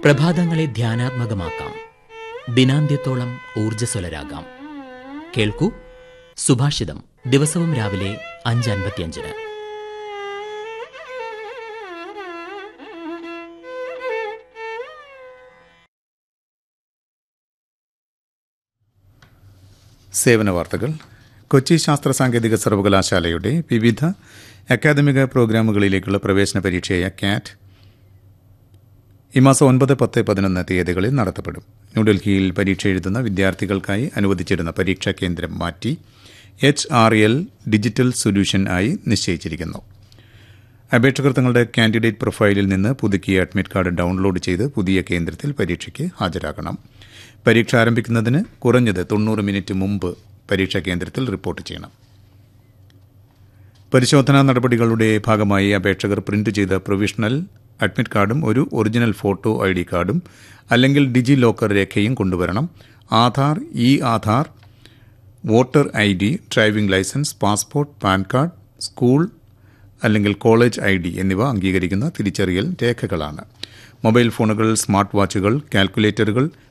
പ്രഭാതങ്ങളെ ധ്യാനാത്മകമാക്കാം ദിനാന്ത്യത്തോളം ഊർജ്ജസ്വലരാകാം കേൾക്കൂ സുഭാഷിതം ദിവസവും രാവിലെ അഞ്ച് അൻപത്തിയഞ്ചിന് സേവന വാർത്തകൾ കൊച്ചി ശാസ്ത്ര സാങ്കേതിക സർവകലാശാലയുടെ വിവിധ അക്കാദമിക പ്രോഗ്രാമുകളിലേക്കുള്ള പ്രവേശന പരീക്ഷയായ കാറ്റ് ഈ മാസം ഒൻപത് പത്ത് പതിനൊന്ന് തീയതികളിൽ നടത്തപ്പെടും ന്യൂഡൽഹിയിൽ പരീക്ഷ എഴുതുന്ന വിദ്യാർത്ഥികൾക്കായി അനുവദിച്ചിരുന്ന പരീക്ഷാ കേന്ദ്രം മാറ്റി H R L digital solution ആയി നിശ്ചയിച്ചിരിക്കുന്നു അപേക്ഷകർ തങ്ങളുടെ കാൻഡിഡേറ്റ് പ്രൊഫൈലിൽ നിന്ന് പുതുക്കിയ അഡ്മിറ്റ് കാർഡ് ഡൗൺലോഡ് ചെയ്ത് പുതിയ കേന്ദ്രത്തിൽ പരീക്ഷയ്ക്ക് ഹാജരാകണം പരീക്ഷ ആരംഭിക്കുന്നതിന് കുറഞ്ഞത് തൊണ്ണൂറ് മിനിറ്റ് മുമ്പ് പരീക്ഷാ കേന്ദ്രത്തിൽ റിപ്പോർട്ട് ചെയ്യണം പരിശോധനാ നടപടികളുടെ ഭാഗമായി അപേക്ഷകർ പ്രിന്റ് ചെയ്ത പ്രൊവിഷണൽ അഡ്മിറ്റ് കാർഡും ഒരു ഒറിജിനൽ ഫോട്ടോ ഐ ഡി കാർഡും അല്ലെങ്കിൽ ഡിജി ലോക്കർ രേഖയും കൊണ്ടുവരണം Aadhaar e Aadhaar voter I D driving licence passport PAN card school അല്ലെങ്കിൽ കോളേജ് ഐ ഡി എന്നിവ അംഗീകരിക്കുന്ന തിരിച്ചറിയൽ രേഖകളാണ് മൊബൈൽ ഫോണുകൾ സ്മാർട്ട് വാച്ചുകൾ കാൽക്കുലേറ്ററുകൾ